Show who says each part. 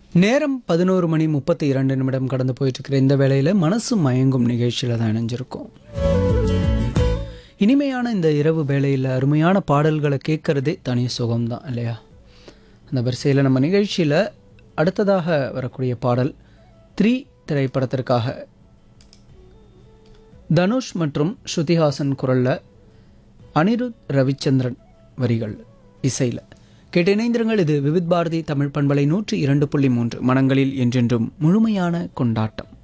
Speaker 1: நேரம் பதினோரு மணி முப்பத்தி இரண்டு நிமிடம் கடந்து போயிட்டு இருக்கிற இந்த வேளையில் மனசு மயங்கும் நிகழ்ச்சியில் தான் இணைஞ்சிருக்கோம் இனிமையான இந்த இரவு வேளையில் அருமையான பாடல்களை கேட்கறதே தனி சுகம்தான் இல்லையா அந்த வரிசையில் நம்ம நிகழ்ச்சியில் அடுத்ததாக வரக்கூடிய பாடல் த்ரீ திரைப்படத்திற்காக தனுஷ் மற்றும் ஸ்ருதிஹாசன் குரலில் அனிருத் ரவிச்சந்திரன் வரிகள் இசையில் கேட்டு இணைந்திருங்கள் இது விவித் பாரதி தமிழ் பண்பலை நூற்றி இரண்டு புள்ளி மூன்று மனங்களில் என்றென்றும் முழுமையான கொண்டாட்டம்